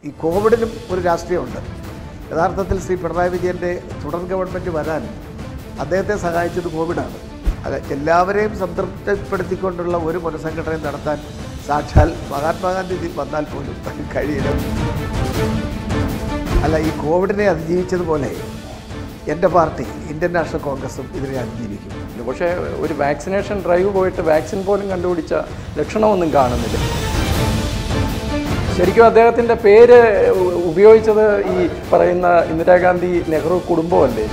ഈ കോവിഡിനും ഒരു രാഷ്ട്രീയമുണ്ട് യഥാർത്ഥത്തിൽ ശ്രീ പിണറായി വിജയൻ്റെ തുടർ ഗവൺമെൻറ് വരാൻ അദ്ദേഹത്തെ സഹായിച്ചത് കോവിഡാണ് അത് എല്ലാവരെയും സംതൃപ്തിപ്പെടുത്തിക്കൊണ്ടുള്ള ഒരു പുനഃസംഘടനയും നടത്താൻ സാക്ഷാൽ മഹാത്മാഗാന്ധി ഇതിൽ വന്നാൽ പോലും കഴിയില്ല അല്ല ഈ കോവിഡിനെ അതിജീവിച്ചതുപോലെ എൻ്റെ പാർട്ടി ഇന്ത്യൻ നാഷണൽ കോൺഗ്രസും ഇതിനെ അതിജീവിക്കും പക്ഷേ ഒരു വാക്സിനേഷൻ ഡ്രൈവ് പോയിട്ട് വാക്സിൻ പോലും കണ്ടുപിടിച്ച ലക്ഷണമൊന്നും കാണുന്നില്ല ശരിക്കും അദ്ദേഹത്തിൻ്റെ പേര് ഉ- ഉപയോഗിച്ചത് ഈ പറയുന്ന ഇന്ദിരാഗാന്ധി നെഹ്റു കുടുംബമല്ലേ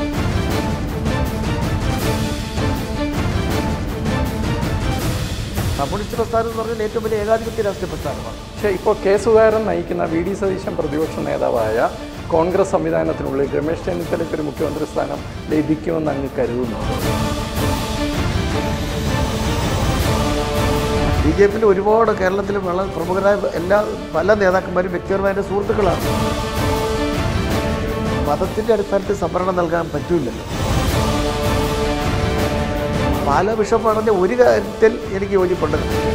കമ്മ്യൂണിസ്റ്റ് പ്രസ്ഥാനം എന്ന് പറഞ്ഞാൽ ഏറ്റവും വലിയ ഏകാധിപത്യ രാഷ്ട്രീയ പ്രസ്ഥാനമാണ് പക്ഷേ ഇപ്പോൾ കെ സുധാകരൻ നയിക്കുന്ന വി ഡി സതീശൻ പ്രതിപക്ഷ നേതാവായ കോൺഗ്രസ് സംവിധാനത്തിനുള്ളിൽ രമേശ് ചെന്നിത്തലയ്ക്ക് ഒരു മുഖ്യമന്ത്രി സ്ഥാനം ലഭിക്കുമെന്ന് അങ്ങ് കരുതുന്നു ബി ജെ പിയിൽ ഒരുപാട് കേരളത്തിൽ വളരെ പ്രമുഖരായ എല്ലാ പല നേതാക്കന്മാരും വ്യക്തിപരമായ എൻ്റെ സുഹൃത്തുക്കളാണ് മതത്തിൻ്റെ അടിസ്ഥാനത്തിൽ സംവരണം നൽകാൻ പറ്റൂലല്ലോ പാല ബിഷപ്പ് പറഞ്ഞ ഒരു കാര്യത്തിൽ എനിക്ക് യോജിപ്പുണ്ട്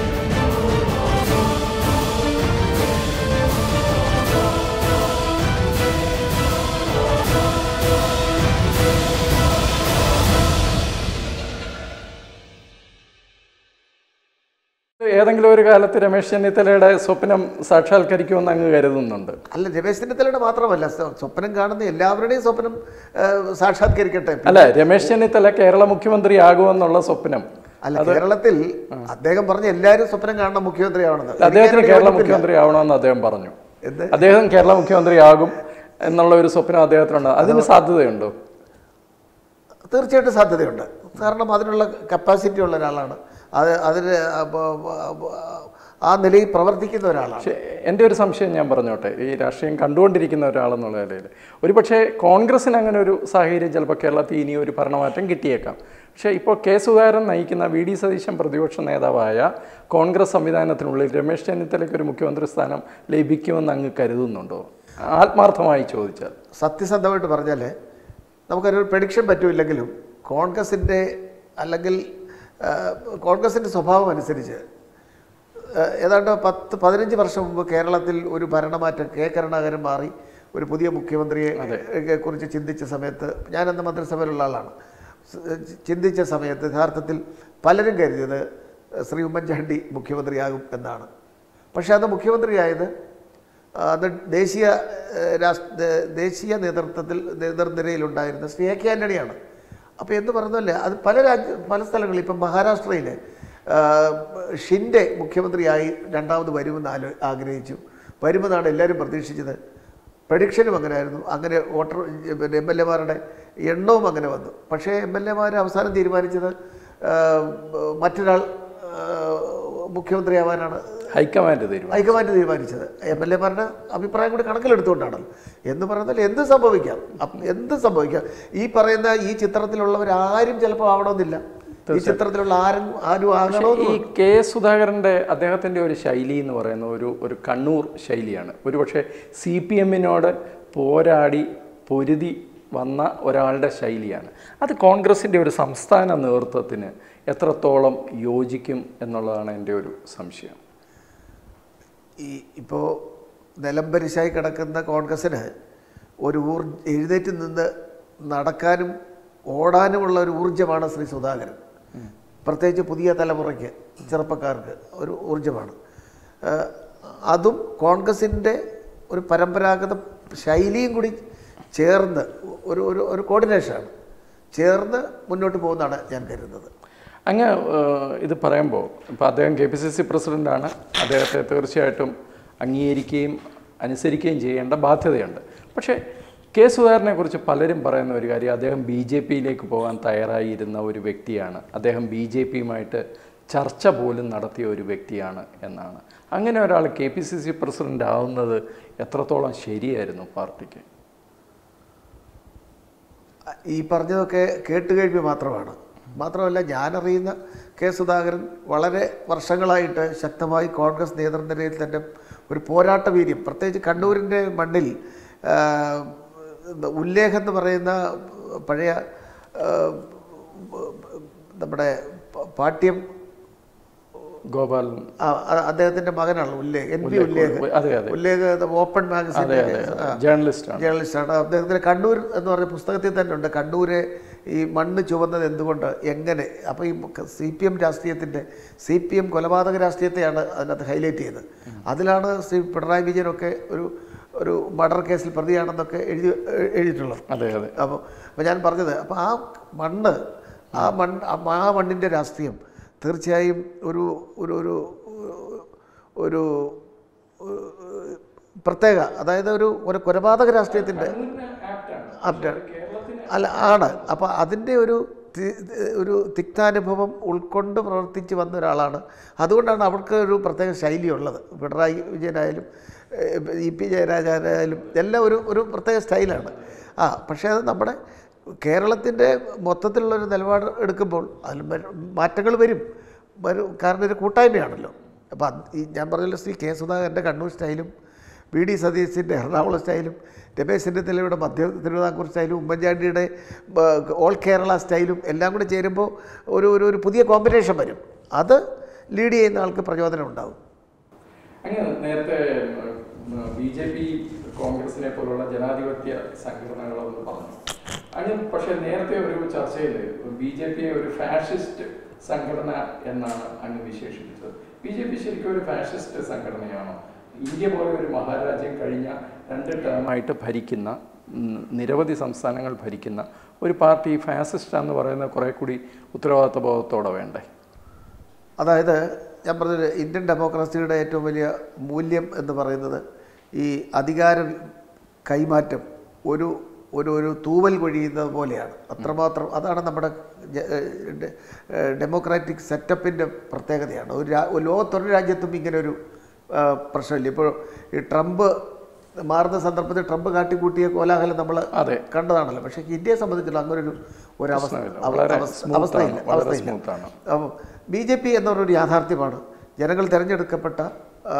ഏതെങ്കിലും ഒരു കാലത്ത് രമേശ് ചെന്നിത്തലയുടെ സ്വപ്നം സാക്ഷാത്കരിക്കുമെന്ന് അങ്ങ് കരുതുന്നുണ്ട് അല്ല രമേശ് ചെന്നിത്തലയുടെ മാത്രമല്ല സ്വ- സ്വപ്നം കാണുന്ന എല്ലാവരുടെയും സ്വപ്നം ആ, സാക്ഷാത്കരിക്കട്ടെ അല്ല രമേശ് ചെന്നിത്തല കേരള മുഖ്യമന്ത്രി ആകുമെന്നുള്ള സ്വപ്നം അല്ല കേരളത്തിൽ അദ്ദേഹം പറഞ്ഞ എല്ലാവരും സ്വപ്നം കാണണം മുഖ്യമന്ത്രിയാവണമെന്ന് അദ്ദേഹത്തിന് എനിക്ക് കേരള യോജിപ്പില്ല. മുഖ്യമന്ത്രി ആവണമെന്ന് അദ്ദേഹം പറഞ്ഞു എന്ത്? അദ്ദേഹം കേരള മുഖ്യമന്ത്രി ആകും എന്നുള്ള ഒരു സ്വപ്നം അദ്ദേഹത്തിനുണ്ട് അതിന് സാധ്യതയുണ്ടോ തീർച്ചയായിട്ടും സാധ്യതയുണ്ട് കാരണം അതിനുള്ള കപ്പാസിറ്റി ഉള്ള ഒരാളാണ് അത് അതിന് അപ്പ- അപ്പ- ആ നിലയിൽ പ്രവർത്തിക്കുന്ന ഒരാളാണ് പക്ഷേ എൻ്റെ ഒരു സംശയം ഞാൻ പറഞ്ഞോട്ടെ ഈ രാഷ്ട്രീയം കണ്ടുകൊണ്ടിരിക്കുന്ന ഒരാളെന്നുള്ള നിലയിൽ ഒരുപക്ഷെ കോൺഗ്രസിന് അങ്ങനെ ഒരു സാഹചര്യം ചിലപ്പോൾ കേരളത്തിൽ ഇനി ഒരു ഭരണമാറ്റം കിട്ടിയേക്കാം പക്ഷേ ഇപ്പോൾ കെ സുധാകരൻ നയിക്കുന്ന വി ഡി സതീശൻ പ്രതിപക്ഷ നേതാവായ കോൺഗ്രസ് സംവിധാനത്തിനുള്ളിൽ രമേശ് ചെന്നിത്തലയ്ക്ക് ഒരു മുഖ്യമന്ത്രി സ്ഥാനം ലഭിക്കുമെന്ന് അങ്ങ് കരുതുന്നുണ്ടോ ആത്മാർത്ഥമായി ചോദിച്ചാൽ സത്യസന്ധമായിട്ട് പറഞ്ഞാൽ നമുക്കൊരു പ്രഡിക്ഷൻ പറ്റുമില്ലെങ്കിലും കോൺഗ്രസിൻ്റെ അല്ലെങ്കിൽ ആ, കോൺഗ്രസിൻ്റെ സ്വഭാവം അനുസരിച്ച് ആ, ഏതാണ്ട് പത്ത് പതിനഞ്ച് വർഷം മുമ്പ് കേരളത്തിൽ ഒരു ഭരണമാറ്റം കെ കരുണാകരൻ മാറി ഒരു പുതിയ മുഖ്യമന്ത്രിയെ ഏ, കുറിച്ച് ചിന്തിച്ച സമയത്ത് ഞാനന്ന് മന്ത്രിസഭയിലുള്ള ആളാണ് സ്- ചിന്തിച്ച സമയത്ത് യഥാർത്ഥത്തിൽ പലരും കരുതിയത് ശ്രീ ഉമ്മൻചാണ്ടി മുഖ്യമന്ത്രിയാകും എന്നാണ് പക്ഷേ അന്ന് മുഖ്യമന്ത്രിയായത് അന്ന് ദേശീയ ഏഹ്, രാഷ്ട്ര ദേ- ദേശീയ നേതൃത്വത്തിൽ നേതൃനിരയിലുണ്ടായിരുന്ന ശ്രീ എ കെ ആൻ്റണിയാണ് അപ്പോൾ എന്ന് പറഞ്ഞല്ലേ അത് പല രാജ്യ പല സ്ഥലങ്ങളിൽ ഇപ്പം മഹാരാഷ്ട്രയിൽ ഷിൻഡെ മുഖ്യമന്ത്രിയായി രണ്ടാമത് വരുമെന്ന് ആലോ ആഗ്രഹിച്ചു വരുമെന്നാണ് എല്ലാവരും പ്രതീക്ഷിച്ചത് പ്രഡിക്ഷനും അങ്ങനെ ആയിരുന്നു അങ്ങനെ വോട്ടർ പിന്നെ എം എൽ എമാരുടെ എണ്ണവും അങ്ങനെ വന്നു പക്ഷേ എം എൽ എമാർ അവസാനം തീരുമാനിച്ചത് ആ, മറ്റൊരാൾ ആ, മുഖ്യമന്ത്രിയാവാനാണ് ഹൈക്കമാൻഡ് തീരുമാനം ഹൈക്കമാൻഡ് തീരുമാനിച്ചത് എം എൽ എമാരുടെ അഭിപ്രായം കൂടി കണക്കിലെടുത്തുകൊണ്ടാണല്ലോ എന്ന് പറഞ്ഞാൽ എന്ത് സംഭവിക്കാം അപ്പ് എന്ത് സംഭവിക്കാം ഈ പറയുന്ന ഈ ചിത്രത്തിലുള്ളവരാരും ചിലപ്പോൾ ആവണമെന്നില്ല ഈ ചിത്രത്തിലുള്ള ആരും ആരും ആകണമെന്ന് ഈ കെ സുധാകരൻ്റെ അദ്ദേഹത്തിൻ്റെ ഒരു ശൈലി എന്ന് പറയുന്ന ഒരു ഒരു കണ്ണൂർ ശൈലിയാണ് ഒരുപക്ഷെ സി പി എമ്മിനോട് പോരാടി പൊരുതി വന്ന ഒരാളുടെ ശൈലിയാണ് അത് കോൺഗ്രസിൻ്റെ ഒരു സംസ്ഥാന നേതൃത്വത്തിന് എത്രത്തോളം യോജിക്കും എന്നുള്ളതാണ് എൻ്റെ ഒരു സംശയം ഈ ഇപ്പോൾ നിലംപരിശായി കിടക്കുന്ന കോൺഗ്രസ്സിന് ഒരു ഊർ എഴുന്നേറ്റ് നിന്ന് നടക്കാനും ഓടാനുമുള്ള ഒരു ഊർജ്ജമാണ് ശ്രീ സുധാകരൻ പ്രത്യേകിച്ച് പുതിയ തലമുറയ്ക്ക് ചെറുപ്പക്കാർക്ക് ഒരു ഊർജ്ജമാണ് ഏഹ് അതും കോൺഗ്രസിൻ്റെ ഒരു പരമ്പരാഗത ശൈലിയും കൂടി ചേർന്ന് ഒരു ഒരു ഒരു കോർഡിനേഷനാണ് ചേർന്ന് മുന്നോട്ട് പോകുന്നതാണ് ഞാൻ കരുതുന്നത് അങ്ങ് ഏഹ്, ഇത് പറയുമ്പോൾ ഇപ്പോൾ അദ്ദേഹം കെ പി സി സി പ്രസിഡൻ്റാണ് അദ്ദേഹത്തെ തീർച്ചയായിട്ടും അംഗീകരിക്കുകയും അനുസരിക്കുകയും ചെയ്യേണ്ട ബാധ്യതയുണ്ട് പക്ഷേ കെ സുധാകരനെ കുറിച്ച് പലരും പറയുന്ന ഒരു കാര്യം അദ്ദേഹം ബി ജെ പിയിലേക്ക് പോകാൻ തയ്യാറായിരുന്ന ഒരു വ്യക്തിയാണ് അദ്ദേഹം ബി ജെ പിയുമായിട്ട് ചർച്ച പോലും നടത്തിയ ഒരു വ്യക്തിയാണ് എന്നാണ് അങ്ങനെ ഒരാൾ K P C C president ആവുന്നത് എത്രത്തോളം ശരിയായിരുന്നു പാർട്ടിക്ക് ഈ പറഞ്ഞതൊക്കെ കേട്ടുകേഴ്വി മാത്രമാണ് മാത്രമല്ല ഞാനറിയുന്ന കെ സുധാകരൻ വളരെ വർഷങ്ങളായിട്ട് ശക്തമായി കോൺഗ്രസ് നേതൃനിരയിൽ തന്നെ ഒരു പോരാട്ട വീര്യം പ്രത്യേകിച്ച് കണ്ണൂരിൻ്റെ മണ്ണിൽ ആ, ഉല്ലേഖം എന്ന് പറയുന്ന പഴയ ആ, നമ്മുടെ പ- പാഠ്യം ഗോപാലൻ ആ, അ- അദ്ദേഹത്തിന്റെ മകനാണ് ഉല്ലേഖ് എൻ പി ഉല്ലേഖ് അതെ അതെ ഉല്ലേഖ് ഓപ്പൺ മാഗസിൻ്റെ ജേർണലിസ്റ്റാണ് ജേർണലിസ്റ്റാണ് അദ്ദേഹത്തിന് കണ്ണൂർ എന്ന് പറഞ്ഞ പുസ്തകത്തിൽ തന്നെ ഉണ്ട് കണ്ണൂരെ ഈ മണ്ണ് ചുവന്നത് എന്തുകൊണ്ട് എങ്ങനെ അപ്പോൾ ഈ സി പി എം രാഷ്ട്രീയത്തിൻ്റെ സി പി എം കൊലപാതക രാഷ്ട്രീയത്തെയാണ് അതിനകത്ത് ഹൈലൈറ്റ് ചെയ്തത് അതിലാണ് ശ്രീ പിണറായി വിജയനൊക്കെ ഒരു ഒരു മർഡർ കേസിൽ പ്രതിയാണെന്നൊക്കെ എഴുതി എഴുതിയിട്ടുള്ളത് അതെ അതെ അപ്പോൾ അപ്പോൾ ഞാൻ പറഞ്ഞത് അപ്പോൾ ആ മണ്ണ് ആ മണ്ണ് ആ മണ്ണിൻ്റെ രാഷ്ട്രീയം തീർച്ചയായും ഒരു ഒരു ഒരു ഒരു ഏഹ്, പ്രത്യേക അതായത് ഒരു ഒരു കൊലപാതക രാഷ്ട്രീയത്തിൻ്റെ ആപ്റ്റാണ് അല്ല ആണ് അപ്പോൾ അതിൻ്റെ ഒരു തി- ഒരു തിക്താനുഭവം ഉൾക്കൊണ്ട് പ്രവർത്തിച്ച് വന്ന ഒരാളാണ് അതുകൊണ്ടാണ് അവർക്ക് ഒരു പ്രത്യേക ശൈലിയുള്ളത് പിണറായി വിജയനായാലും ഏഹ്, ഇ പി ജയരാജനായാലും എല്ലാം ഒരു ഒരു പ്രത്യേക സ്റ്റൈലാണ് ആ പക്ഷേ അത് നമ്മുടെ കേരളത്തിൻ്റെ മൊത്തത്തിലുള്ളൊരു നിലപാട് എടുക്കുമ്പോൾ അതിൽ മാറ്റങ്ങൾ വരും വരും കാരണം ഒരു കൂട്ടായ്മയാണല്ലോ അപ്പോൾ അത് ഈ ഞാൻ പറഞ്ഞല്ലോ ശ്രീ കെ സുധാകരൻ്റെ കണ്ണൂർ സ്റ്റൈലും വി ഡി സതീശിൻ്റെ എറണാകുളം സ്റ്റൈലും രമേശ് ചെന്നിത്തലയുടെ മധ്യ തിരുവിതാംകൂർ സ്റ്റൈലും ഉമ്മൻചാണ്ടിയുടെ ബ- ഓൾ കേരള സ്റ്റൈലും എല്ലാം കൂടി ചേരുമ്പോൾ ഒരു ഒരു ഒരു പുതിയ കോമ്പിനേഷൻ വരും അത് ലീഡ് ചെയ്യുന്ന ആൾക്ക് പ്രചോദനം ഉണ്ടാവും അങ്ങ് നേരത്തെ ബി ജെ പി കോൺഗ്രസിനെ പോലുള്ള ജനാധിപത്യ സംഘടനകളെന്ന് പറഞ്ഞു അങ്ങ് പക്ഷെ നേരത്തെ ഒരു ചർച്ചയിൽ ബി ജെ പിയെ ഒരു ഫാഷിസ്റ്റ് സംഘടന എന്നാണ് അങ്ങ് വിശേഷിപ്പിച്ചത് ബി ജെ പി ശരിക്കും ഒരു ഫാഷിസ്റ്റ് സംഘടനയാണോ ഇന്ത്യ പോലെ ഒരു മഹാരാജ്യം കഴിഞ്ഞ രണ്ട് ടേമായിട്ട് ഭരിക്കുന്ന ഉം, നിരവധി സംസ്ഥാനങ്ങൾ ഭരിക്കുന്ന ഒരു പാർട്ടി ഫാസിസ്റ്റ് എന്ന് പറയുന്ന കുറെ കൂടി ഉത്തരവാദിത്വ ബോധത്തോടെ വേണ്ടേ അതായത് ഞാൻ പറഞ്ഞത് ഇന്ത്യൻ ഡെമോക്രസിയുടെ ഏറ്റവും വലിയ മൂല്യം എന്ന് പറയുന്നത് ഈ അധികാര കൈമാറ്റം ഒരു ഒരു ഒരു തൂവൽ കൊഴിയുന്നത് പോലെയാണ് അത്രമാത്രം അതാണ് നമ്മുടെ ജ- ഏഹ് ഡെ- ഏഹ് ഡെമോക്രാറ്റിക് സെറ്റപ്പിൻ്റെ പ്രത്യേകതയാണ് ഒരു രാ- ഒരു ലോകത്തൊരു രാജ്യത്തും ഇങ്ങനെ ഒരു ആ, പ്രശ്നമില്ല ഇപ്പോൾ ഈ ട്രംപ് മാറുന്ന സന്ദർഭത്തിൽ ട്രംപ് കാട്ടിക്കൂട്ടിയ കോലാഹലം നമ്മൾ അതെ കണ്ടതാണല്ലോ പക്ഷേ ഇന്ത്യയെ സംബന്ധിച്ചുള്ള അങ്ങനെ ഒരു ഒരു അവസ്ഥ പ്രശ്നമില്ല. അവ- വളരെ അവസ്ഥ- smooth അവസ്ഥയില്ല ആണ്. വളരെ അവസ്ഥയില്ല smooth ആണ്. അപ്പോൾ ബി ജെ പി എന്ന് പറഞ്ഞൊരു യാഥാർത്ഥ്യമാണ് ജനങ്ങൾ തിരഞ്ഞെടുക്കപ്പെട്ട ആ,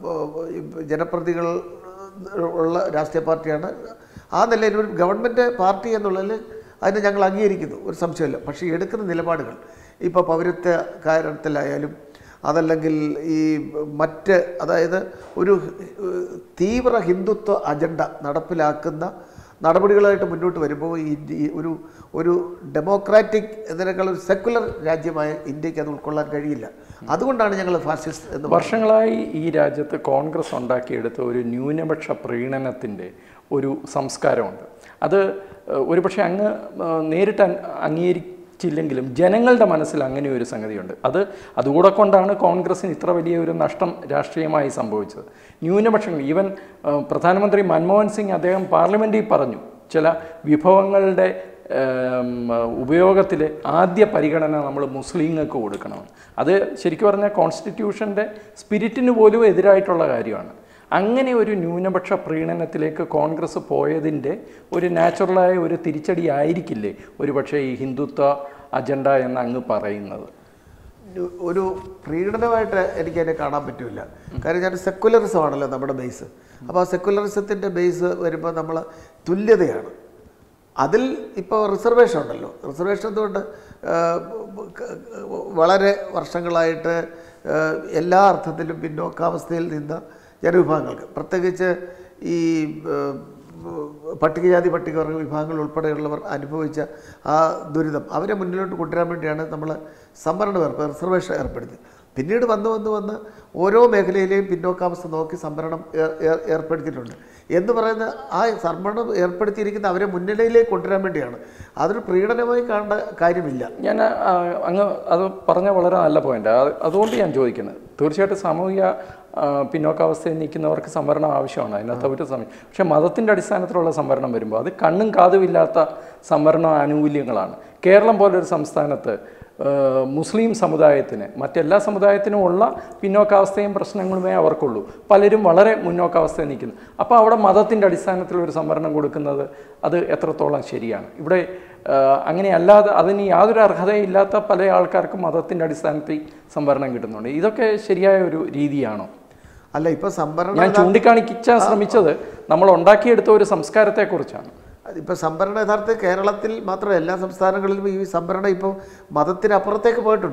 ഈ ജനപ്രതികൾ ഉള്ള രാഷ്ട്രീയ പാർട്ടിയാണ് ആ നിലയിൽ ഒരു ഗവൺമെൻറ് പാർട്ടി എന്നുള്ളതിൽ അതിനെ ഞങ്ങൾ അംഗീകരിക്കുന്നു ഒരു സംശയമില്ല പക്ഷേ എടുക്കുന്ന നിലപാടുകൾ ഇപ്പോൾ പൗരത്വ കാര്യത്തിലായാലും അതല്ലെങ്കിൽ ഈ മറ്റ് അതായത് ഒരു ഏഹ്, തീവ്ര ഹിന്ദുത്വ അജണ്ട നടപ്പിലാക്കുന്ന നടപടികളായിട്ട് മുന്നോട്ട് വരുമ്പോൾ ഈ ഇന്ത്യ- ഈ ഒരു ഒരു ഡെമോക്രാറ്റിക് എന്നതിനേക്കാൾ ഒരു സെക്കുലർ രാജ്യമായ ഇന്ത്യക്ക് അത് ഉൾക്കൊള്ളാൻ കഴിയില്ല അതുകൊണ്ടാണ് ഞങ്ങൾ ഫാസിസ്റ്റ് എന്ന് പറയുന്നത്. വർഷങ്ങളായി ഈ രാജ്യത്ത് കോൺഗ്രസ് ഉണ്ടാക്കിയെടുത്ത ഒരു ന്യൂനപക്ഷ പ്രീണനത്തിൻ്റെ ഒരു സംസ്കാരമുണ്ട് അത് ഏഹ്, ഒരുപക്ഷെ അങ്ങ് ഏഹ്, നേരിട്ട് അങ് അംഗീകരിച്ചില്ലെങ്കിലും ജനങ്ങളുടെ മനസ്സിൽ അങ്ങനെ ഒരു സംഗതിയുണ്ട് അത് അതുകൂടെ കൊണ്ടാണ് കോൺഗ്രസിന് ഇത്ര വലിയ ഒരു നഷ്ടം രാഷ്ട്രീയമായി സംഭവിച്ചത് ന്യൂനപക്ഷങ്ങൾ ഈവൻ ഏഹ്, പ്രധാനമന്ത്രി മൻമോഹൻ സിംഗ് അദ്ദേഹം പാർലമെൻറ്റിൽ പറഞ്ഞു ചില വിഭവങ്ങളുടെ ഉപയോഗത്തിൽ ആദ്യ പരിഗണന നമ്മൾ മുസ്ലിങ്ങൾക്ക് കൊടുക്കണം അത് ശരിക്കും പറഞ്ഞാൽ കോൺസ്റ്റിറ്റ്യൂഷൻ്റെ സ്പിരിറ്റിന് പോലും എതിരായിട്ടുള്ള കാര്യമാണ് അങ്ങനെ ഒരു ന്യൂനപക്ഷ പ്രീണനത്തിലേക്ക് കോൺഗ്രസ് പോയതിൻ്റെ ഒരു നാച്ചുറലായ ഒരു തിരിച്ചടി ആയിരിക്കില്ലേ ഒരുപക്ഷെ ഈ ഹിന്ദുത്വ അജണ്ട എന്ന് അങ്ങ് പറയുന്നത് ഒരു- ഒരു പ്രീണനമായിട്ട് എനിക്കതിനെ കാണാൻ പറ്റില്ല കാര്യം ഞാൻ സെക്കുലറിസം ആണല്ലോ നമ്മുടെ ബേസ് അപ്പോൾ ആ സെക്കുലറിസത്തിൻ്റെ ബേസ് വരുമ്പോൾ നമ്മൾ തുല്യതയാണ് അതിൽ ഇപ്പോൾ റിസർവേഷൻ ഉണ്ടല്ലോ റിസർവേഷൻ എന്തുകൊണ്ട് ആ, ക- വളരെ വർഷങ്ങളായിട്ട് ആ, എല്ലാ അർത്ഥത്തിലും പിന്നോക്കാവസ്ഥയിൽ നിന്ന ജനവിഭാഗങ്ങൾക്ക് പ്രത്യേകിച്ച് ഈ ആ, പട്ടികജാതി പട്ടികവർഗ വിഭാഗങ്ങൾ ഉൾപ്പെടെയുള്ളവർ അനുഭവിച്ച ആ ദുരിതം അവരെ മുന്നിലോട്ട് കൊണ്ടുവരാൻ വേണ്ടിയാണ് നമ്മൾ സംവരണം ഏർപ്പെ റിസർവേഷൻ ഏർപ്പെടുത്തി പിന്നീട് വന്ന് വന്ന് വന്ന് ഓരോ മേഖലയിലെയും പിന്നോക്കാവസ്ഥ നോക്കി സംവരണം ഏർ- ഏർ- ഏർപ്പെടുത്തിയിട്ടുണ്ട് എന്ന് പറയുന്ന ആ സംവരണം ഏർപ്പെടുത്തിയിരിക്കുന്ന അവരെ മുൻനിരയിലേക്ക് കൊണ്ടുവരാൻ വേണ്ടിയാണ് അതൊരു പ്രീണനമായി കാണേണ്ട കാര്യമില്ല ഞാൻ ആ, അങ്ങ് അത് പറഞ്ഞ വളരെ നല്ല പോയിന്റ് അതുകൊണ്ട് ഞാൻ ചോദിക്കുന്നത് തീർച്ചയായിട്ടും സാമൂഹിക ആ, പിന്നോക്കാവസ്ഥയിൽ നിൽക്കുന്നവർക്ക് സംവരണം ആവശ്യമാണ് അതിനകത്ത് ഒരു സമയം പക്ഷേ മതത്തിൻ്റെ അടിസ്ഥാനത്തിലുള്ള സംവരണം വരുമ്പോൾ അത് കണ്ണും കാതുമില്ലാത്ത സംവരണ ആനുകൂല്യങ്ങളാണ് കേരളം പോലൊരു സംസ്ഥാനത്ത് ആ, മുസ്ലിം സമുദായത്തിന് മറ്റെല്ലാ സമുദായത്തിനും ഉള്ള പിന്നോക്കാവസ്ഥയും പ്രശ്നങ്ങളുമേ അവർക്കുള്ളൂ പലരും വളരെ മുന്നോക്കാവസ്ഥയിൽ നിൽക്കുന്നു അപ്പോൾ അവിടെ മതത്തിൻ്റെ അടിസ്ഥാനത്തിൽ ഒരു സംവരണം കൊടുക്കുന്നത് അത് എത്രത്തോളം ശരിയാണ് ഇവിടെ ആ, അങ്ങനെ അല്ലാതെ അതിന് യാതൊരു അർഹതയില്ലാത്ത പല ആൾക്കാർക്കും മതത്തിൻ്റെ അടിസ്ഥാനത്തിൽ സംവരണം കിട്ടുന്നുണ്ട് ഇതൊക്കെ ശരിയായ ഒരു രീതിയാണോ അല്ല ഇപ്പോൾ സംവരണം ഞാൻ ചൂണ്ടിക്കാണിക്കാൻ ശ്രമിച്ചത് നമ്മൾ ഉണ്ടാക്കിയെടുത്ത ഒരു സംസ്കാരത്തെക്കുറിച്ചാണ് ഇപ്പോൾ സംഭരണ യഥാർത്ഥത്തിൽ കേരളത്തിൽ മാത്രമല്ല എല്ലാ സംസ്ഥാനങ്ങളിലും ഈ സംഭരണം ഇപ്പോൾ മതത്തിനപ്പുറത്തേക്ക് പോയിട്ടുണ്ട്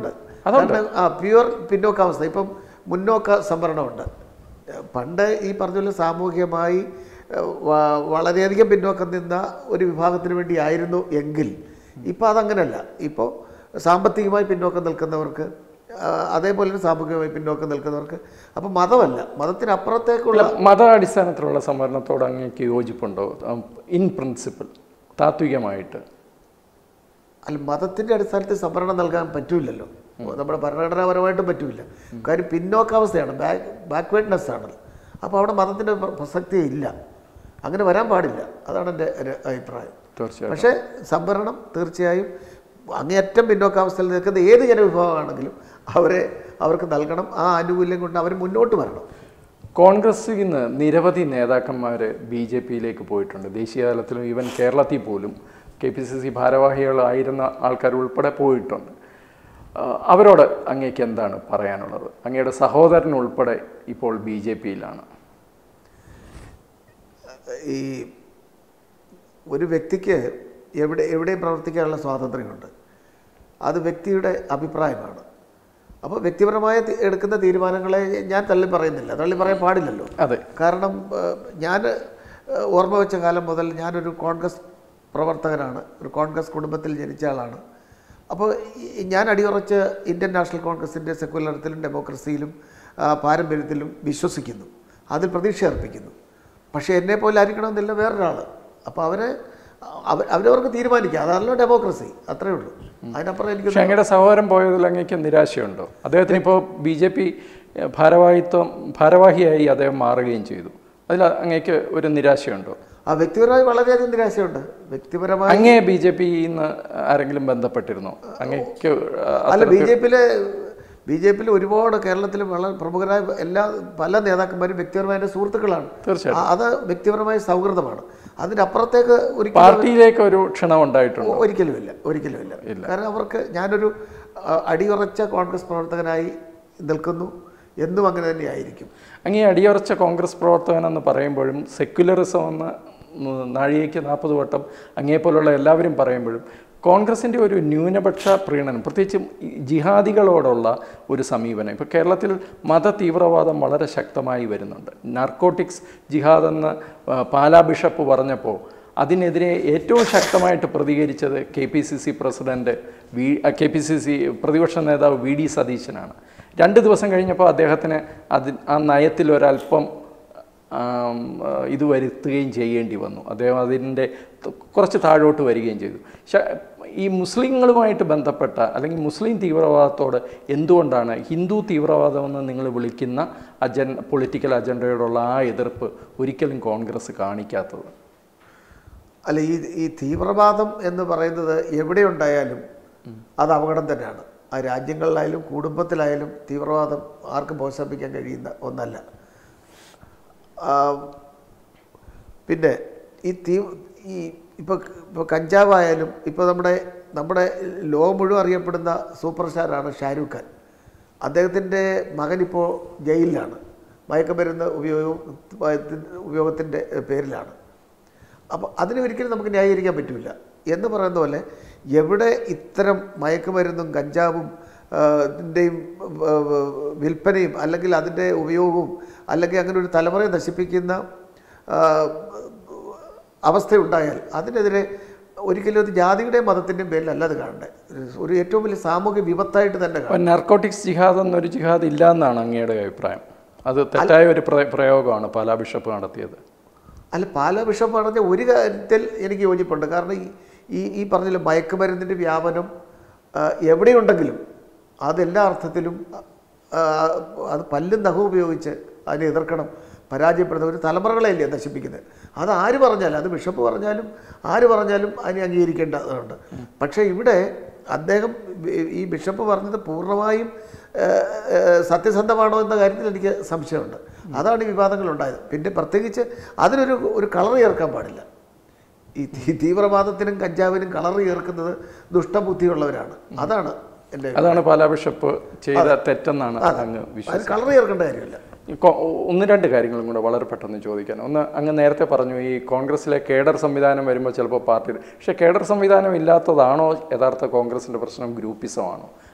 അതുണ്ട്. കാരണം ആ പ്യുവർ പിന്നോക്കാവസ്ഥ ഇപ്പം മുന്നോക്ക സംവരണമുണ്ട് ഏഹ് പണ്ട് ഈ പറഞ്ഞ പോലെ സാമൂഹികമായി ഏഹ് വ- വളരെയധികം പിന്നോക്കം നിന്ന ഒരു വിഭാഗത്തിന് വേണ്ടിയായിരുന്നു എങ്കിൽ ഇപ്പോൾ അതങ്ങനെയല്ല ഇപ്പോൾ സാമ്പത്തികമായി പിന്നോക്കം നിൽക്കുന്നവർക്ക് ആ, അതേപോലെ തന്നെ സാമൂഹികമായി പിന്നോക്കം നിൽക്കുന്നവർക്ക് അപ്പം മതമല്ല മതത്തിനപ്പുറത്തേക്കുള്ള അല്ല, മത അടിസ്ഥാനത്തിലുള്ള സംവരണത്തോട് അങ്ങേക്ക് യോജിപ്പുണ്ടോ ഇൻ പ്രിൻസിപ്പിൾ താത്വികമായിട്ട് അല്ല മതത്തിൻ്റെ അടിസ്ഥാനത്തിൽ സംവരണം നൽകാൻ പറ്റൂലല്ലോ നമ്മുടെ ഭരണഘടനാപരമായിട്ടും പറ്റൂല കാര്യം പിന്നോക്കാവസ്ഥയാണ് ബാക്ക് ബാക്ക്വേർഡ്നെസ് ആണ് അപ്പോൾ അവിടെ മതത്തിൻ്റെ പ്ര- പ്രസക്തി ഇല്ല അങ്ങനെ വരാൻ പാടില്ല അതാണ് എൻ്റെ ഒരു അഭിപ്രായം തീർച്ചയായും പക്ഷേ സംവരണം തീർച്ചയായും അങ്ങേയറ്റം പിന്നോക്കാവസ്ഥയിൽ നിൽക്കുന്ന ഏത് ജനവിഭാഗമാണെങ്കിലും അവരെ അവർക്ക് നൽകണം ആ ആനുകൂല്യം കൊണ്ട് അവർ മുന്നോട്ട് വരണം കോൺഗ്രസ്സിൽ നിന്ന് നിരവധി നേതാക്കന്മാർ ബി ജെ പിയിലേക്ക് പോയിട്ടുണ്ട് ദേശീയ തലത്തിലും ഈവൻ കേരളത്തിൽ പോലും കെ പി സി സി ഭാരവാഹികളായിരുന്ന ആൾക്കാർ ഉൾപ്പെടെ പോയിട്ടുണ്ട് ആ, അവരോട് അങ്ങേക്ക് എന്താണ് പറയാനുള്ളത് അങ്ങയുടെ സഹോദരൻ ഉൾപ്പെടെ ഇപ്പോൾ ബി ജെ പിയിലാണ് ഈ ഒരു വ്യക്തിക്ക് എവിടെ എവിടെയും പ്രവർത്തിക്കാനുള്ള സ്വാതന്ത്ര്യമുണ്ട് അത് വ്യക്തിയുടെ അഭിപ്രായമാണ് അപ്പോൾ വ്യക്തിപരമായ തി- എടുക്കുന്ന തീരുമാനങ്ങളെ ഞാൻ തള്ളി പറയുന്നില്ല തള്ളി പറയാൻ പാടില്ലല്ലോ അതെ കാരണം ഏഹ്, ഞാൻ ഏഹ്, ഓർമ്മ വെച്ച കാലം മുതൽ ഞാനൊരു കോൺഗ്രസ് പ്രവർത്തകനാണ് ഒരു കോൺഗ്രസ് കുടുംബത്തിൽ ജനിച്ച ആളാണ് അപ്പോൾ ഈ- ഞാൻ അടിയുറച്ച് ഇന്ത്യൻ നാഷണൽ കോൺഗ്രസിൻ്റെ സെക്യുലറിസത്തിലും ഡെമോക്രസിയിലും ആ, പാരമ്പര്യത്തിലും വിശ്വസിക്കുന്നു അതിൽ പ്രതീക്ഷ അർപ്പിക്കുന്നു പക്ഷേ എന്നെ പോലെ ആയിരിക്കണമെന്നില്ല വേറൊരാൾ അപ്പോൾ അവരെ അവ അവരവർക്ക് തീരുമാനിക്കാം അതാണല്ലോ ഡെമോക്രസി അത്രേ ഉള്ളൂ അതിനപ്പുറം എനിക്ക് പക്ഷെ അങ്ങയുടെ സഹോദരൻ പോയതിൽ അങ്ങേക്ക് നിരാശയുണ്ടോ അദ്ദേഹത്തിന് ഇപ്പോൾ ബി ജെ പി ഭാരവാഹിത്വം ഭാരവാഹിയായി അദ്ദേഹം മാറുകയും ചെയ്തു അതിൽ അങ്ങേക്ക് ഒരു നിരാശയുണ്ടോ ആ വ്യക്തിപരമായി വളരെയധികം നിരാശയുണ്ട് വ്യക്തിപരമായി അങ്ങേ ബി ജെ പിന്ന് ആരെങ്കിലും ബന്ധപ്പെട്ടിരുന്നോ അങ്ങേക്ക് ആ, അല്ല ബി ജെ പിയിലെ ബി ജെ പിയിൽ ഒരുപാട് കേരളത്തിൽ വളരെ പ്രമുഖരായ എല്ലാ പല നേതാക്കന്മാരും വ്യക്തിപരമായ എൻ്റെ സുഹൃത്തുക്കളാണ് തീർച്ചയായും ആ, അത് വ്യക്തിപരമായ സൗഹൃദമാണ് അതിനപ്പുറത്തേക്ക് ഒരിക്കലും പാർട്ടിയിലേക്ക് ഒരു ക്ഷണം ഉണ്ടായിട്ടുണ്ടോ ഒരിക്കലുമില്ല ഒരിക്കലുമില്ല കാരണം അവർക്ക് ഞാനൊരു ആ, അടിയുറച്ച കോൺഗ്രസ് പ്രവർത്തകനായി നിൽക്കുന്നു എന്നും അങ്ങനെ തന്നെയായിരിക്കും അങ്ങേ അടിയുറച്ച കോൺഗ്രസ് പ്രവർത്തകൻ എന്ന് പറയുമ്പോഴും സെക്യുലറിസം എന്ന് നാഴികയ്ക്ക് നാൽപ്പത് വട്ടം അങ്ങേപ്പോലുള്ള എല്ലാവരും പറയുമ്പോഴും കോൺഗ്രസിൻ്റെ ഒരു ന്യൂനപക്ഷ പ്രീണനം പ്രത്യേകിച്ചും ഈ ജിഹാദികളോടുള്ള ഒരു സമീപനം ഇപ്പോൾ കേരളത്തിൽ മത തീവ്രവാദം വളരെ ശക്തമായി വരുന്നുണ്ട് നാർക്കോട്ടിക്സ് ജിഹാദ് എന്ന് ആ, പാലാ ബിഷപ്പ് പറഞ്ഞപ്പോൾ അതിനെതിരെ ഏറ്റവും ശക്തമായിട്ട് പ്രതികരിച്ചത് K P C C president V K P C C പ്രതിപക്ഷ നേതാവ് വി ഡി സതീശനാണ് രണ്ട് ദിവസം കഴിഞ്ഞപ്പോൾ അദ്ദേഹത്തിന് അതി ആ നയത്തിൽ ഒരല്പം ആം, ആ, ഇത് വരുത്തുകയും ചെയ്യേണ്ടി വന്നു അദ്ദേഹം അതിൻ്റെ ത- കുറച്ച് താഴോട്ട് വരികയും ചെയ്തു പക്ഷേ ഈ മുസ്ലിങ്ങളുമായിട്ട് ബന്ധപ്പെട്ട അല്ലെങ്കിൽ മുസ്ലിം തീവ്രവാദത്തോട് എന്തുകൊണ്ടാണ് ഹിന്ദു തീവ്രവാദമെന്ന് നിങ്ങൾ വിളിക്കുന്ന അജൻ പൊളിറ്റിക്കൽ അജണ്ടയോടുള്ള ആ എതിർപ്പ് ഒരിക്കലും കോൺഗ്രസ് കാണിക്കാത്തത് അല്ല ഈ ഈ തീവ്രവാദം എന്ന് പറയുന്നത് എവിടെ ഉണ്ടായാലും അത് അപകടം തന്നെയാണ് ആ രാജ്യങ്ങളിലായാലും കുടുംബത്തിലായാലും തീവ്രവാദം ആർക്കും പ്രോത്സാഹിപ്പിക്കാൻ കഴിയുന്ന ഒന്നല്ല ആ, പിന്നെ ഈ തീ ഈ ഇപ്പോൾ ഇപ്പോൾ കഞ്ചാവായാലും ഇപ്പോൾ നമ്മുടെ നമ്മുടെ ലോകം മുഴുവൻ അറിയപ്പെടുന്ന സൂപ്പർ സ്റ്റാറാണ് ഷാരൂഖ് ഖാൻ അദ്ദേഹത്തിൻ്റെ മകനിപ്പോൾ ജയിലിലാണ് മയക്കുമരുന്ന് ഉപയോഗം ഉപയോഗത്തിൻ്റെ പേരിലാണ് അപ്പോൾ അതിനെ ഒരിക്കലും നമുക്ക് ന്യായീകരിക്കാൻ പറ്റില്ല എന്ന് പറയുന്ന പോലെ എവിടെ ഇത്തരം മയക്കുമരുന്നും കഞ്ചാവും ആ, ത്തിൻ്റെയും ആ, വിൽപ്പനയും അല്ലെങ്കിൽ അതിൻ്റെ ഉപയോഗവും അല്ലെങ്കിൽ അങ്ങനെ ഒരു തലമുറയെ നശിപ്പിക്കുന്ന ആ, അവസ്ഥയുണ്ടായാൽ അതിനെതിരെ ഒരിക്കലും അത് ജാതിയുടെയും മതത്തിൻ്റെയും പേരിലല്ല അത് കാണണ്ടേ ഒരു ഏറ്റവും വലിയ സാമൂഹ്യ വിപത്തായിട്ട് തന്നെ കാണണം അപ്പം നർക്കോട്ടിക്സ് ജിഹാദ് എന്നൊരു ജിഹാദ് ഇല്ല എന്നാണ് അങ്ങയുടെ അഭിപ്രായം അത് തെറ്റായ ഒരു പ്ര- പ്രയോഗമാണ് പാലാ ബിഷപ്പ് നടത്തിയത് അല്ല പാലാ ബിഷപ്പ് പറഞ്ഞ ഒരു കാര്യത്തിൽ എനിക്ക് യോജിപ്പുണ്ട് കാരണം ഈ ഈ ഈ പറഞ്ഞില്ല മയക്കുമരുന്നിൻ്റെ വ്യാപനം ആ, എവിടെയുണ്ടെങ്കിലും അതെല്ലാ അർത്ഥത്തിലും ആ, അത് പല്ലും നഖവും ഉപയോഗിച്ച് അതിനെ എതിർക്കണം പരാജയപ്പെടുന്ന ഒരു തലമുറകളെയല്ലേ നശിപ്പിക്കുന്നത് അത് ആര് പറഞ്ഞാലും അത് ബിഷപ്പ് പറഞ്ഞാലും ആര് പറഞ്ഞാലും അതിനെ അംഗീകരിക്കേണ്ടതുണ്ട് പക്ഷേ ഇവിടെ അദ്ദേഹം ഈ ബിഷപ്പ് പറഞ്ഞത് പൂർണ്ണമായും ആ, ആ, സത്യസന്ധമാണോ എന്ന കാര്യത്തിൽ എനിക്ക് സംശയമുണ്ട് അതാണ് ഈ വിവാദങ്ങൾ ഉണ്ടായത് പിന്നെ പ്രത്യേകിച്ച് അതിനൊരു ഒരു കളർ ചേർക്കാൻ പാടില്ല ഈ തീ- തീവ്രവാദത്തിനും കഞ്ചാവിനും കളർ ചേർക്കുന്നത് ദുഷ്ടബുദ്ധിയുള്ളവരാണ് അതാണ് എൻ്റെ അതാണ് പാലാ ബിഷപ്പ് ചെയ്ത തെറ്റെന്നാണ് അങ്ങ് വിശ്വസിക്കുന്നത് അത് കളർ ചേർക്കേണ്ട കാര്യമില്ല ഈ കോ- ഒന്ന് രണ്ട് കാര്യങ്ങളും കൂടെ വളരെ പെട്ടെന്ന് ചോദിക്കാൻ ഒന്ന് അങ്ങ് നേരത്തെ പറഞ്ഞു ഈ കോൺഗ്രസിലെ കേഡർ സംവിധാനം വരുമ്പോൾ ചിലപ്പോൾ പാർട്ടി പക്ഷേ കേഡർ സംവിധാനം ഇല്ലാത്തതാണോ യഥാർത്ഥ കോൺഗ്രസിൻ്റെ പ്രശ്നം ഗ്രൂപ്പിസമാണോ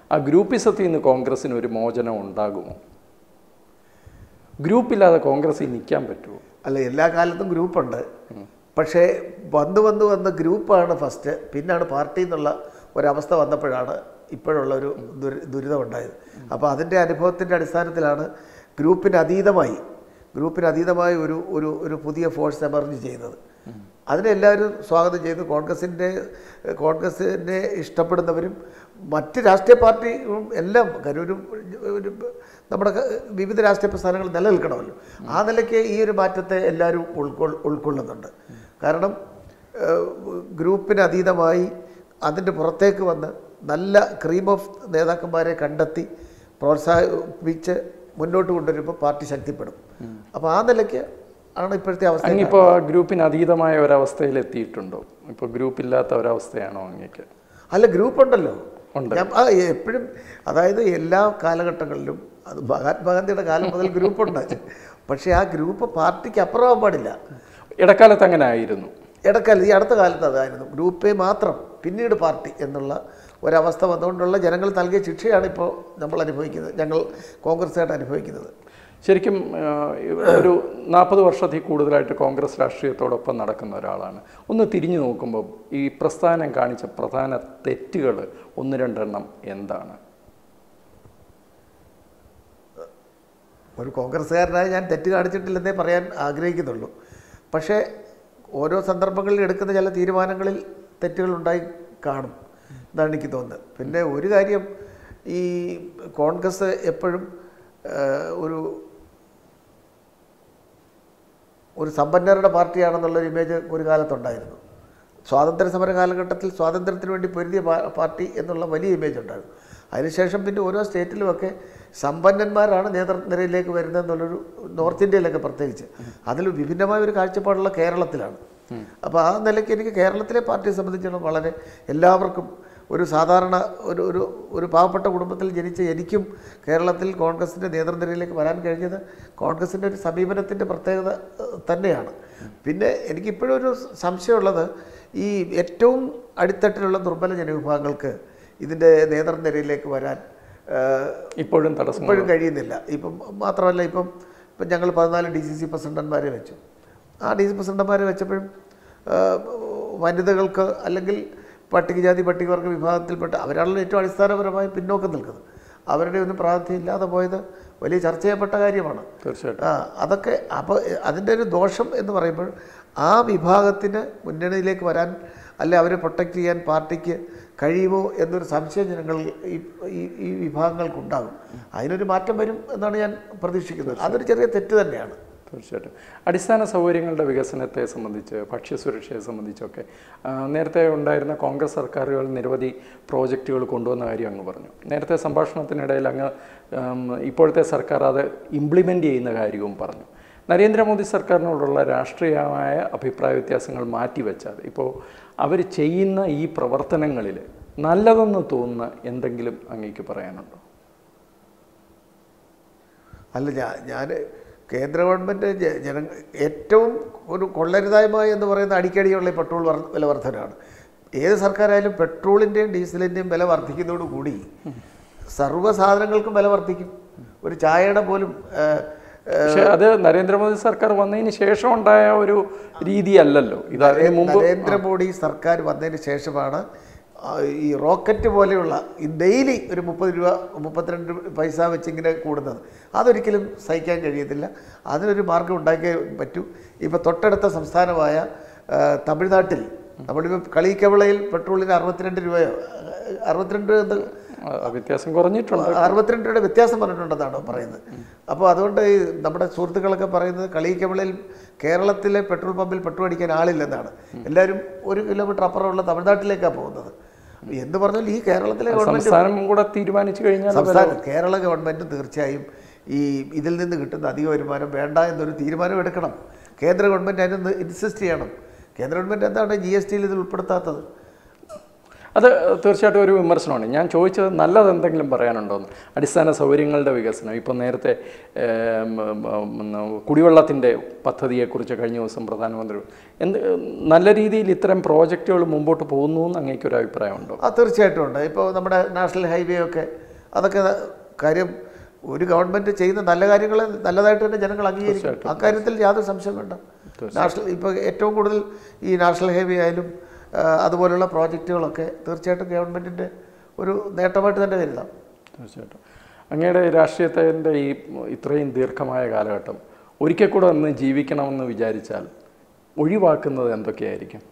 ആ ഗ്രൂപ്പിസത്തിൽ നിന്ന് കോൺഗ്രസ്സിന് ഒരു മോചനം ഉണ്ടാകുമോ ഗ്രൂപ്പില്ലാതെ കോൺഗ്രസ്സിൽ നിൽക്കാൻ പറ്റുമോ അല്ല എല്ലാ കാലത്തും ഗ്രൂപ്പുണ്ട് പക്ഷേ വന്ന് വന്ന് വന്ന് ഗ്രൂപ്പാണ് ഫസ്റ്റ് പിന്നാണ് പാർട്ടി എന്നുള്ള ഒരവസ്ഥ വന്നപ്പോഴാണ് ഇപ്പോഴുള്ള ഒരു ദുരി ദുരിതം ഉണ്ടായത് അപ്പോൾ അതിൻ്റെ അനുഭവത്തിൻ്റെ അടിസ്ഥാനത്തിലാണ് ഗ്രൂപ്പിന് അതീതമായി ഗ്രൂപ്പിന് അതീതമായി ഒരു ഒരു ഒരു പുതിയ ഫോഴ്സ് എമർജ് ചെയ്യുന്നത് അതിനെ എല്ലാവരും സ്വാഗതം ചെയ്തു കോൺഗ്രസിൻ്റെ കോൺഗ്രസിനെ ഇഷ്ടപ്പെടുന്നവരും മറ്റ് രാഷ്ട്രീയ പാർട്ടിയും എല്ലാം കാര്യം ഒരു ഒരു നമ്മുടെ ക- വിവിധ രാഷ്ട്രീയ പ്രസ്ഥാനങ്ങൾ നിലനിൽക്കണമല്ലോ ആ നിലയ്ക്ക് ഈ ഒരു മാറ്റത്തെ എല്ലാവരും ഉൾക്കൊൾ ഉൾക്കൊള്ളുന്നുണ്ട് കാരണം ഏഹ്, ഗ്രൂപ്പിന് അതീതമായി അതിൻ്റെ പുറത്തേക്ക് വന്ന് നല്ല ക്രീം ഓഫ് നേതാക്കന്മാരെ കണ്ടെത്തി പ്രോത്സാഹിപ്പിച്ച് മുന്നോട്ട് കൊണ്ടുവരുമ്പോൾ പാർട്ടി ശക്തിപ്പെടും അപ്പോൾ ആ നിലയ്ക്ക് ആണ് ഇപ്പോഴത്തെ അവസ്ഥ അങ്ങിപ്പോൾ ഗ്രൂപ്പിന് അതീതമായ ഒരവസ്ഥയിൽ എത്തിയിട്ടുണ്ടോ ഇപ്പോൾ ഗ്രൂപ്പില്ലാത്ത ഒരവസ്ഥയാണോ അങ്ങേക്ക് അല്ല ഗ്രൂപ്പ് ഉണ്ടല്ലോ ഉണ്ട്. ഞാൻ ആ എപ്പോഴും അതായത് എല്ലാ കാലഘട്ടങ്ങളിലും അത് മഹാത്മാഗാന്ധിയുടെ കാലം മുതൽ ഗ്രൂപ്പുണ്ട് പക്ഷേ ആ ഗ്രൂപ്പ് പാർട്ടിക്ക് അപ്പുറമാകാൻ പാടില്ല ഇടക്കാലത്ത് അങ്ങനെ ആയിരുന്നു ഇടക്കാലത്ത് ഈ അടുത്ത കാലത്ത് അതായിരുന്നു ഗ്രൂപ്പേ മാത്രം പിന്നീട് പാർട്ടി എന്നുള്ള ഒരവസ്ഥ വന്നുകൊണ്ടുള്ള ജനങ്ങൾ നൽകിയ ശിക്ഷയാണ് ഇപ്പോൾ നമ്മൾ അനുഭവിക്കുന്നത് ഞങ്ങൾ കോൺഗ്രസ്സുകായിട്ട് അനുഭവിക്കുന്നത് ശരിക്കും ആ, ഒരു നാൽപ്പത് വർഷത്തിൽ കൂടുതലായിട്ട് കോൺഗ്രസ് രാഷ്ട്രീയത്തോടൊപ്പം നടക്കുന്ന ഒരാളാണ് ഒന്ന് തിരിഞ്ഞു നോക്കുമ്പോൾ ഈ പ്രസ്ഥാനം കാണിച്ച പ്രധാന തെറ്റുകൾ ഒന്ന് രണ്ടെണ്ണം എന്താണ് ഒരു കോൺഗ്രസ്സുകാരനായി ഞാൻ തെറ്റ് കാണിച്ചിട്ടില്ലെന്നേ പറയാൻ ആഗ്രഹിക്കുന്നുള്ളൂ പക്ഷേ ഓരോ സന്ദർഭങ്ങളിൽ എടുക്കുന്ന ചില തീരുമാനങ്ങളിൽ തെറ്റുകൾ ഉണ്ടായി കാണും എന്നാണ് എനിക്ക് തോന്നുന്നത് പിന്നെ ഒരു കാര്യം ഈ കോൺഗ്രസ് എപ്പോഴും ആ, ഒരു ഒരു സമ്പന്നരുടെ പാർട്ടിയാണെന്നുള്ളൊരു ഇമേജ് ഒരു കാലത്തുണ്ടായിരുന്നു സ്വാതന്ത്ര്യ സമര കാലഘട്ടത്തിൽ സ്വാതന്ത്ര്യത്തിന് വേണ്ടി പൊരുതിയ പാ- പാർട്ടി എന്നുള്ള വലിയ ഇമേജ് ഉണ്ടായിരുന്നു അതിനുശേഷം പിന്നെ ഓരോ സ്റ്റേറ്റിലുമൊക്കെ സമ്പന്നന്മാരാണ് നേതൃനിരയിലേക്ക് വരുന്നതെന്നുള്ളൊരു നോർത്ത് ഇന്ത്യയിലൊക്കെ പ്രത്യേകിച്ച് അതിൽ വിഭിന്നമായ ഒരു കാഴ്ചപ്പാടുള്ള കേരളത്തിലാണ് അപ്പോൾ ആ നിലയ്ക്ക് എനിക്ക് കേരളത്തിലെ പാർട്ടിയെ സംബന്ധിച്ചിടത്തോളം വളരെ എല്ലാവർക്കും ഒരു സാധാരണ ഒരു ഒരു ഒരു പാവപ്പെട്ട കുടുംബത്തിൽ ജനിച്ച എനിക്കും കേരളത്തിൽ കോൺഗ്രസിൻ്റെ നേതൃനിരയിലേക്ക് വരാൻ കഴിഞ്ഞത് കോൺഗ്രസിൻ്റെ ഒരു സമീപനത്തിൻ്റെ പ്രത്യേകത ഏഹ്, തന്നെയാണ് പിന്നെ എനിക്കിപ്പോഴും ഒരു സംശയമുള്ളത് ഈ ഏറ്റവും അടിത്തട്ടിലുള്ള ദുർബല ജനവിഭാഗങ്ങൾക്ക് ഇതിൻ്റെ നേതൃനിരയിലേക്ക് വരാൻ ഏഹ്, ഇപ്പോഴും തടസ്സം ഇപ്പോഴും കഴിയുന്നില്ല ഇപ്പം മാത്രമല്ല ഇപ്പം ഇപ്പം ഞങ്ങൾ പതിനാല് ഡി സി സി പ്രസിഡന്റ്മാരെ വെച്ചു ആ ഡി സി പ്രസിഡന്റ്മാരെ വെച്ചപ്പോഴും ആ, വനിതകൾക്ക് അല്ലെങ്കിൽ പട്ടികജാതി പട്ടികവർഗ വിഭാഗത്തിൽപ്പെട്ട അവരാണല്ലോ ഏറ്റവും അടിസ്ഥാനപരമായി പിന്നോക്കം നിൽക്കുന്നത് അവരുടെ ഒന്നും പ്രാതിനിധ്യം ഇല്ലാതെ പോയത് വലിയ ചർച്ച ചെയ്യപ്പെട്ട കാര്യമാണ് തീർച്ചയായിട്ടും ആ അതൊക്കെ അപ്പോൾ അതിൻ്റെ ഒരു ദോഷം എന്ന് പറയുമ്പോൾ ആ വിഭാഗത്തിന് മുന്നണിയിലേക്ക് വരാൻ അല്ലെ അവരെ പ്രൊട്ടക്റ്റ് ചെയ്യാൻ പാർട്ടിക്ക് കഴിയുമോ എന്നൊരു സംശയം ജനങ്ങൾ ഈ ഈ ഈ വിഭാഗങ്ങൾക്കുണ്ടാകും അതിനൊരു മാറ്റം വരും എന്നാണ് ഞാൻ പ്രതീക്ഷിക്കുന്നത് അതൊരു ചെറിയ തെറ്റ് തന്നെയാണ് തീർച്ചയായിട്ടും അടിസ്ഥാന സൗകര്യങ്ങളുടെ വികസനത്തെ സംബന്ധിച്ച് ഭക്ഷ്യസുരക്ഷയെ സംബന്ധിച്ചൊക്കെ ആ, നേരത്തെ ഉണ്ടായിരുന്ന കോൺഗ്രസ് സർക്കാരുകൾ നിരവധി പ്രോജക്റ്റുകൾ കൊണ്ടുവന്ന കാര്യം അങ്ങ് പറഞ്ഞു നേരത്തെ സംഭാഷണത്തിനിടയിൽ അങ്ങ് ഉം, ഇപ്പോഴത്തെ സർക്കാർ അത് ഇംപ്ലിമെൻ്റ് ചെയ്യുന്ന കാര്യവും പറഞ്ഞു നരേന്ദ്രമോദി സർക്കാരിനോടുള്ള രാഷ്ട്രീയമായ അഭിപ്രായ വ്യത്യാസങ്ങൾ മാറ്റിവെച്ചാൽ ഇപ്പോൾ അവർ ചെയ്യുന്ന ഈ പ്രവർത്തനങ്ങളിൽ നല്ലതെന്ന് തോന്നുന്ന എന്തെങ്കിലും അങ്ങേക്ക് പറയാനുണ്ടോ അല്ല ഞാൻ ഞാൻ കേന്ദ്ര ഗവൺമെൻറ് ജ- ജന ഏറ്റവും ഒരു കൊള്ളരുതായ്മ എന്ന് പറയുന്ന അടിക്കടിയുള്ള ഈ പെട്രോൾ വർ- വില വർധനയാണ് ഏത് സർക്കാരായാലും പെട്രോളിൻ്റെയും ഡീസലിൻ്റെയും വില വർദ്ധിക്കുന്നതോടുകൂടി സർവ്വ സാധനങ്ങൾക്കും വില വർദ്ധിക്കും ഒരു ചായയുടെ പോലും ആ, ആ, പക്ഷേ അത് നരേന്ദ്രമോദി സർക്കാർ വന്നതിന് ശേഷം ഉണ്ടായ ഒരു രീതിയല്ലല്ലോ ഇത് അതിന് മുമ്പ് നരേന്ദ്രമോദി സർക്കാർ വന്നതിന് ശേഷമാണ് ആ, ഈ റോക്കറ്റ് പോലെയുള്ള ഈ ഡെയിലി ഒരു മുപ്പത് രൂപ മുപ്പത്തിരണ്ട് പൈസ വെച്ച് ഇങ്ങനെ കൂടുന്നത് അതൊരിക്കലും സഹിക്കാൻ കഴിയത്തില്ല അതിനൊരു മാർഗം ഉണ്ടാക്കിയേ പറ്റൂ ഇപ്പോൾ തൊട്ടടുത്ത സംസ്ഥാനമായ ആ, തമിഴ്നാട്ടിൽ നമ്മളിപ്പോൾ കളിക്കവിളയിൽ പെട്രോളിന് അറുപത്തിരണ്ട് രൂപയോ അറുപത്തിരണ്ട് എന്ത് ആ, വ്യത്യാസം കുറഞ്ഞിട്ടുണ്ട് അറുപത്തിരണ്ട് രൂപയുടെ വ്യത്യാസം പറഞ്ഞിട്ടുണ്ടെന്നാണ് പറയുന്നത് അപ്പോൾ അതുകൊണ്ട് ഈ നമ്മുടെ സുഹൃത്തുക്കളൊക്കെ പറയുന്നത് കളിയിക്കവിളയിൽ കേരളത്തിലെ പെട്രോൾ പമ്പിൽ പെട്രോൾ അടിക്കാൻ ആളില്ലെന്നാണ് എല്ലാവരും ഒരു കിലോമീറ്റർ അപ്പുറമുള്ള തമിഴ്നാട്ടിലേക്കാണ് പോകുന്നത് എന്ന് പറഞ്ഞാൽ ഈ കേരളത്തിലെ ഗവൺമെൻറ് സംസ്ഥാനം കൂടെ തീരുമാനിച്ചു കഴിഞ്ഞാൽ സംസ്ഥാന കേരള ഗവൺമെൻറ് തീർച്ചയായും ഈ ഇതിൽ നിന്ന് കിട്ടുന്ന അധിക വരുമാനം വേണ്ട എന്നൊരു തീരുമാനം എടുക്കണം കേന്ദ്ര ഗവൺമെൻറ് അതിനൊന്ന് ഇൻസിസ്റ്റ് ചെയ്യണം കേന്ദ്ര ഗവൺമെൻറ് എന്താണ് ജി എസ് ടിയിൽ ഇതിൽ ഉൾപ്പെടുത്താത്തത് അത് തീർച്ചയായിട്ടും ഒരു വിമർശനമാണ് ഞാൻ ചോദിച്ചത് നല്ലത് എന്തെങ്കിലും പറയാനുണ്ടോന്ന് അടിസ്ഥാന സൗകര്യങ്ങളുടെ വികസനം ഇപ്പം നേരത്തെ ഏം, ഉം, കുടിവെള്ളത്തിൻ്റെ പദ്ധതിയെക്കുറിച്ച് കഴിഞ്ഞ ദിവസം പ്രധാനമന്ത്രി എന്ത് നല്ല രീതിയിൽ ഇത്തരം പ്രോജക്റ്റുകൾ മുമ്പോട്ട് പോകുന്നു എന്ന് അങ്ങേക്കൊരു അഭിപ്രായമുണ്ടോ ആ തീർച്ചയായിട്ടും ഉണ്ട് ഇപ്പോൾ നമ്മുടെ നാഷണൽ ഹൈവേ ഒക്കെ അതൊക്കെ കാര്യം ഒരു ഗവൺമെൻറ് ചെയ്യുന്ന നല്ല കാര്യങ്ങൾ നല്ലതായിട്ട് തന്നെ ജനങ്ങൾ അംഗീകരിക്കും അക്കാര്യത്തിൽ യാതൊരു സംശയം വേണ്ട നാഷണൽ ഇപ്പോൾ ഏറ്റവും കൂടുതൽ ഈ നാഷണൽ ഹൈവേ ആയാലും ആ, അതുപോലുള്ള പ്രോജക്റ്റുകളൊക്കെ തീർച്ചയായിട്ടും ഗവൺമെൻറ്റിൻ്റെ ഒരു നേട്ടമായിട്ട് തന്നെ കരുതാം തീർച്ചയായിട്ടും അങ്ങയുടെ രാഷ്ട്രീയത്തിൻ്റെ ഈ ഇത്രയും ദീർഘമായ കാലഘട്ടം ഒരിക്കൽ കൂടെ ഒന്ന് ജീവിക്കണമെന്ന് വിചാരിച്ചാൽ ഒഴിവാക്കുന്നത് എന്തൊക്കെയായിരിക്കും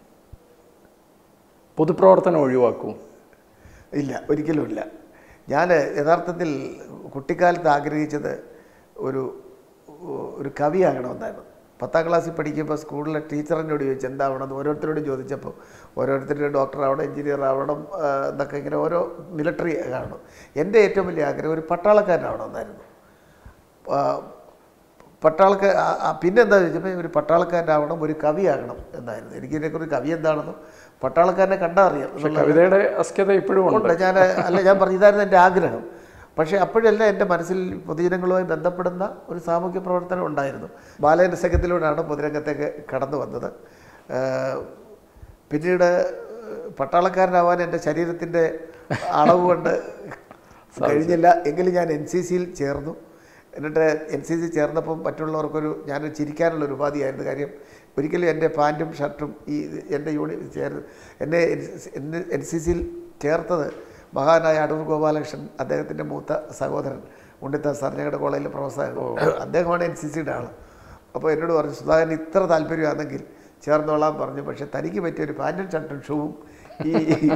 പൊതുപ്രവർത്തനം ഒഴിവാക്കൂ ഇല്ല ഒരിക്കലും ഇല്ല ഞാൻ യഥാർത്ഥത്തിൽ കുട്ടിക്കാലത്ത് ആഗ്രഹിച്ചത് ഒരു ഒരു കവിയാകണമെന്നായിരുന്നു പത്താം ക്ലാസ്സിൽ പഠിക്കുമ്പോൾ സ്കൂളിലെ ടീച്ചറിനോട് ചോദിച്ചു എന്താവണമെന്ന് ഓരോരുത്തരോടും ചോദിച്ചപ്പോൾ ഓരോരുത്തരുടെ ഡോക്ടർ ആവണം എഞ്ചിനീയർ ആവണം ആ, എന്നൊക്കെ ഇങ്ങനെ ഓരോ മിലിറ്ററി കാണണം എൻ്റെ ഏറ്റവും വലിയ ആഗ്രഹം ഒരു പട്ടാളക്കാരനാവണമെന്നായിരുന്നു ആ, പട്ടാളക്ക ആ- ആ പിന്നെന്താ ചോദിച്ചപ്പോൾ ഒരു പട്ടാളക്കാരനാവണം ഒരു കവിയാകണം എന്നായിരുന്നു എനിക്കിതിനെക്കുറിച്ച് കവി എന്താണെന്നും പട്ടാളക്കാരനെ കണ്ടാൽ അറിയാം പക്ഷെ കവിതയുടെ അസ്ക്യത ഇപ്പോഴും ഉണ്ട് ഉണ്ട് ഞാൻ അല്ല ഞാൻ പറഞ്ഞു ഇതായിരുന്നു എൻ്റെ ആഗ്രഹം പക്ഷേ അപ്പോഴല്ല എൻ്റെ മനസ്സിൽ പൊതുജനങ്ങളുമായി ബന്ധപ്പെടുന്ന ഒരു സാമൂഹ്യ പ്രവർത്തനം ഉണ്ടായിരുന്നു ബാലയന സംഘത്തിലൂടെയാണ് പൊതുരംഗത്തേക്ക് കടന്നു വന്നത് ഏഹ് പിന്നീട് പട്ടാളക്കാരനാവാൻ എൻ്റെ ശരീരത്തിൻ്റെ അളവ് കൊണ്ട് കഴിഞ്ഞില്ല എങ്കിലും ഞാൻ എൻ സി സിയിൽ ചേർന്നു എന്നിട്ട് എൻ സി സി ചേർന്നപ്പം മറ്റുള്ളവർക്കൊരു ഞാൻ ചിരിക്കാനുള്ള ഒരു ഉപാധിയായിരുന്നു കാര്യം ഒരിക്കലും എൻ്റെ പാൻറ്റും ഷർട്ടും ഈ എൻ്റെ യൂണി ചേർ എന്നെ എന്നെ എൻ സി സിയിൽ ചേർത്തത് മഹാനായ അടൂർ ഗോപാലകൃഷ്ണൻ അദ്ദേഹത്തിൻ്റെ മൂത്ത സഹോദരൻ ഉണ്ണിത്ത സാർ ഞങ്ങളുടെ കോളേജിലെ പ്രൊഫസറായിരുന്നു അദ്ദേഹമാണ് എൻ സി സിയുടെ ആൾ അപ്പോൾ എന്നോട് പറഞ്ഞു സുധാകരൻ ഇത്ര താല്പര്യമാണെങ്കിൽ ചേർന്നോളാൻ പറഞ്ഞു പക്ഷേ തനിക്ക് പറ്റിയ ഒരു പാൻറ്റും ഷർട്ടും ഷൂവും ഈ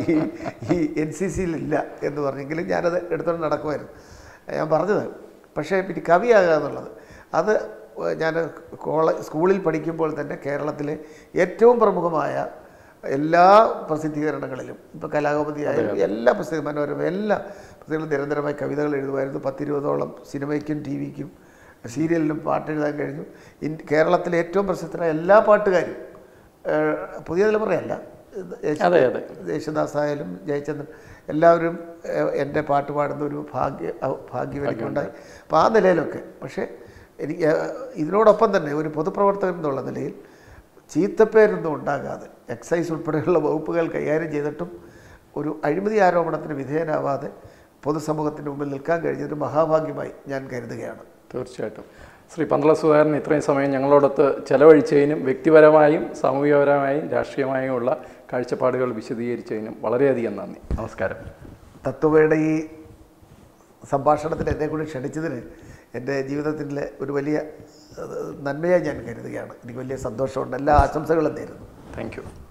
ഈ എൻ സി സിയിലില്ല എന്ന് പറഞ്ഞെങ്കിലും ഞാനത് എടുത്തുകൊണ്ട് നടക്കുമായിരുന്നു ഞാൻ പറഞ്ഞത് പക്ഷേ പിന്നെ കവിയാകുക എന്നുള്ളത് അത് ഞാൻ കോളേജ് സ്കൂളിൽ പഠിക്കുമ്പോൾ തന്നെ കേരളത്തിലെ ഏറ്റവും പ്രമുഖമായ എല്ലാ പ്രസിദ്ധീകരണങ്ങളിലും ഇപ്പോൾ കലാകൗമുദി ആയാലും എല്ലാ പ്രസിദ്ധ മനോരമ എല്ലാ പ്രസിദ്ധീകരണം നിരന്തരമായി കവിതകൾ എഴുതുമായിരുന്നു പത്തിരുപതോളം സിനിമയ്ക്കും ടി വിക്കും സീരിയലിനും പാട്ട് എഴുതാൻ കഴിഞ്ഞു ഇൻ കേരളത്തിലെ ഏറ്റവും പ്രസിദ്ധരായ എല്ലാ പാട്ടുകാരും ഏഹ്, പുതിയ തലമുറയല്ല യേശു- അതെ അതെ യേശുദാസ് ആയാലും ജയചന്ദ്രൻ എല്ലാവരും ഏഹ്, എൻ്റെ പാട്ട് പാടുന്ന ഒരു ഭാഗ്യ ഔ- ഭാഗ്യം എനിക്കുണ്ടായി അപ്പോൾ ആ നിലയിലൊക്കെ പക്ഷേ എനിക്ക് ഏഹ്, ഇതിനോടൊപ്പം തന്നെ ഒരു പൊതുപ്രവർത്തകൻ എന്നുള്ള നിലയിൽ ചീത്തപ്പേരൊന്നും ഉണ്ടാകാതെ എക്സൈസ് ഉൾപ്പെടെയുള്ള വകുപ്പുകൾ കൈകാര്യം ചെയ്തിട്ടും ഒരു അഴിമതി ആരോപണത്തിന് വിധേയനാവാതെ പൊതുസമൂഹത്തിന് മുമ്പിൽ നിൽക്കാൻ കഴിഞ്ഞതൊരു മഹാഭാഗ്യമായി ഞാൻ കരുതുകയാണ് തീർച്ചയായിട്ടും ശ്രീ പന്തള സുധാകരൻ ഇത്രയും സമയം ഞങ്ങളോടൊത്ത് ചെലവഴിച്ചതിനും വ്യക്തിപരമായും സാമൂഹികപരമായും രാഷ്ട്രീയമായും ഉള്ള കാഴ്ചപ്പാടുകൾ വിശദീകരിച്ചതിനും വളരെയധികം നന്ദി നമസ്കാരം തത്വയുടെ ഈ സംഭാഷണത്തിന് എന്നെ കൂടി ക്ഷണിച്ചതിന് എൻ്റെ ജീവിതത്തിലെ ഒരു വലിയ ഏഹ്, നന്മയായി ഞാൻ കരുതുകയാണ് എനിക്ക് വലിയ സന്തോഷമുണ്ട് എല്ലാ ആശംസകളും നേരുന്നു താങ്ക് യു